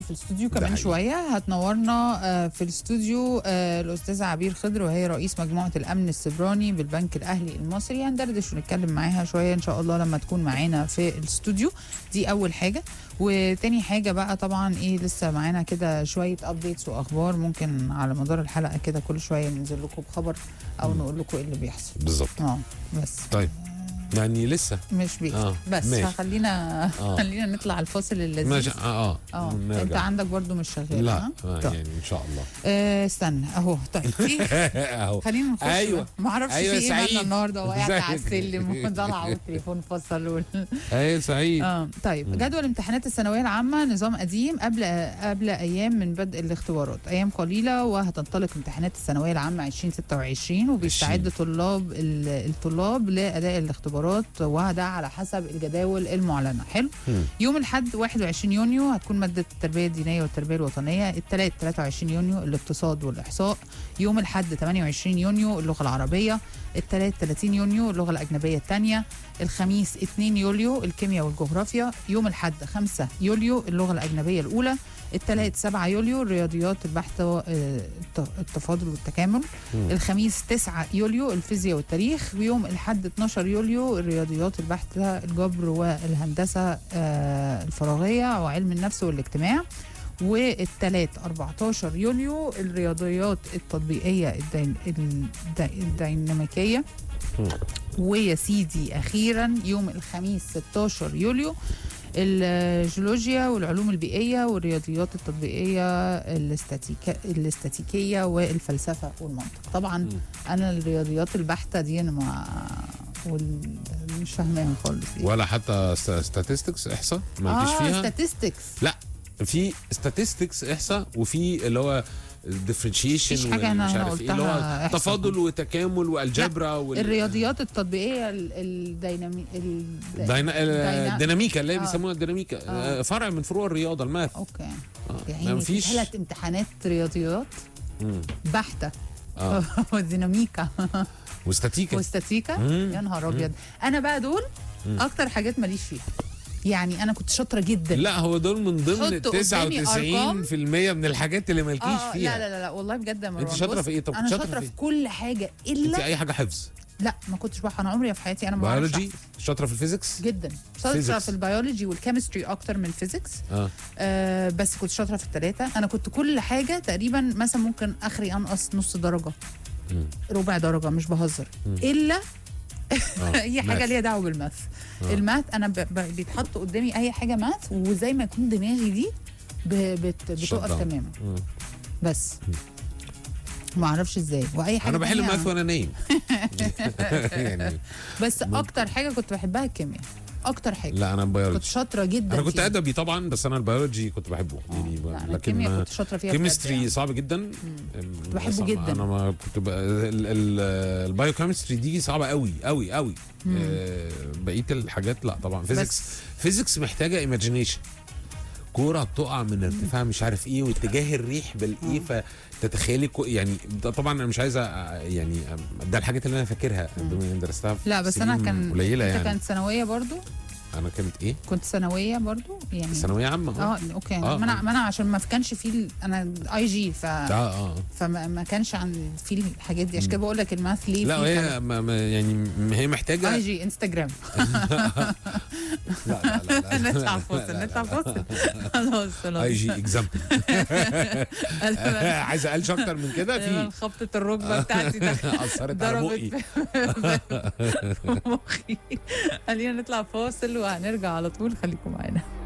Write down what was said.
في الاستوديو ده كمان حقيقي. شويه هتنورنا آه، في الاستوديو آه، الاستاذه عبير خضر وهي رئيس مجموعه الامن السيبراني بالبنك الاهلي المصري هندردش ونتكلم معاها شويه ان شاء الله لما تكون معانا في الاستوديو دي اول حاجه وتاني حاجه بقى طبعا ايه لسه معانا كده شويه ابديتس واخبار ممكن على مدار الحلقه كده كل شويه ننزل لكم بخبر او نقول لكم ايه اللي بيحصل بالظبط اه بس طيب يعني لسه مش بيحصل آه، بس ماشي. خلينا آه. خلينا نطلع الفاصل اللذيذ ماشي اه اه اه انت نرجع. عندك برضو مش شغال لا ها؟ آه طيب. يعني ان شاء الله آه، استنى اهو طيب في اهو خلينا نخش أيوة. بقى. ما اعرفش أيوة في ايه سعيد. مالنا النهارده وقعت على ازيك؟ السلم وطلع والتليفون فصل وال- ايه سعيد اه طيب جدول امتحانات الثانويه العامه نظام قديم قبل قبل ايام من بدء الاختبارات ايام قليله وهتنطلق امتحانات الثانويه العامه 2026 وبيستعد طلاب ال- الطلاب لاداء الاختبارات وده على حسب الجداول المعلنه حلو مم. يوم الاحد 21 يونيو هتكون ماده التربيه الدينيه والتربيه الوطنيه الثلاث 23 يونيو الاقتصاد والاحصاء يوم الاحد 28 يونيو اللغه العربيه الثلاث 30 يونيو اللغه الاجنبيه الثانيه الخميس 2 يوليو الكيمياء والجغرافيا يوم الاحد 5 يوليو اللغه الاجنبيه الاولى الثلاث 7 يوليو الرياضيات البحث و- آه، الت- التفاضل والتكامل مم. الخميس 9 يوليو الفيزياء والتاريخ ويوم الاحد 12 يوليو الرياضيات البحث الجبر والهندسه آه، الفراغيه وعلم النفس والاجتماع والثلاث 14 يوليو الرياضيات التطبيقيه الدين الد- الديناميكيه مم. ويا سيدي اخيرا يوم الخميس 16 يوليو الجيولوجيا والعلوم البيئيه والرياضيات التطبيقيه الاستاتيكا الاستاتيكيه والفلسفه والمنطق طبعا مم. انا الرياضيات البحته دي انا ما وال... مش فاهماها خالص إيه. ولا حتى ستاتستكس احصاء ما فيش اه فيها statistics لا في statistics احصاء وفي اللي هو differentiation مفيش حاجة أنا ومش هنا عارف ايه اللي قلتها هو إحصاء. تفاضل وتكامل والجبرا وال الرياضيات التطبيقيه ال- الدينامي ال... دينا... دينا- الديناميكا اللي هي آه. بيسموها الديناميكا آه. آه. فرع من فروع الرياضه الماث اوكي آه. يعني ما في فيش ثلاث امتحانات رياضيات مم. بحته اه وديناميكا واستاتيكا واستاتيكا مم. يا نهار ابيض انا بقى دول مم. اكتر حاجات ماليش فيها يعني انا كنت شاطره جدا لا هو دول من ضمن حط قدامي 99% من الحاجات اللي مالكيش آه آه، فيها لا لا لا, لا والله بجد يا مروان شاطرة بص، في إيه؟ طب انا شاطرة شاطره في في إيه؟ كل حاجه انت الا اي حاجه حفظ لا ما كنتش بح انا عمري في حياتي انا ما بعرفش بيولوجي شاطره في الفيزيكس جدا شاطره Physics. في البيولوجي والكيمستري اكتر من الفيزيكس اه آه بس كنت شاطره في الثلاثه انا كنت كل حاجه تقريبا مثلا ممكن اخري انقص نص درجه مم. ربع درجه مش بهزر مم. الا آه. اي حاجه ماث. ليها دعوه بالماث آه. الماث انا ب... ب... بيتحط قدامي اي حاجه ماث وزي ما يكون دماغي دي ب... بت... Shut بتقف down. تماما مم. بس ما اعرفش ازاي واي حاجه انا بحل تانية- ماث وانا نايم يعني بس اكتر حاجه كنت بحبها الكيمياء اكتر حاجه لا انا كنت بيولوجي شاطره جدا انا كنت فيها. ادبي طبعا بس انا البيولوجي كنت بحبه يعني لا انا الكيمياء لكن كنت شاطره فيها بجد كيمستري يعني. صعب جدا كنت بحبه بس جدا. انا ما كنت بقى البايو كيمستري دي صعبه قوي قوي قوي آه، بقيه الحاجات لا طبعا فيزيكس فيزيكس محتاجه ايماجينيشن كوره بتقع من ارتفاع مش عارف ايه واتجاه الريح بالايه فتتخيلي كو يعني ده طبعا انا مش عايزه يعني ده الحاجات اللي انا فاكرها بما اني درستها في لا بس انا سنين كان قليله انت يعني كانت ثانويه برضو انا كانت ايه كنت ثانويه برضو يعني ثانويه عامه اه اوكي آه، ما انا آه. ما انا عشان ما كانش في ال- انا اي جي ف اه اه فما ما كانش عن في الحاجات دي عشان كده بقول لك الماث ليه لا في هي ما ما- يعني م- هي محتاجه اي جي انستغرام لا لا لا لا نطلع فاصل نطلع فاصل خلاص خلاص اي جي اكزامبل عايز اقلش اكتر من كده أنا في خبطة الركبة بتاعتي ده اثرت على بقي ضربت في مخي خلينا نطلع فاصل وهنرجع على طول خليكم معانا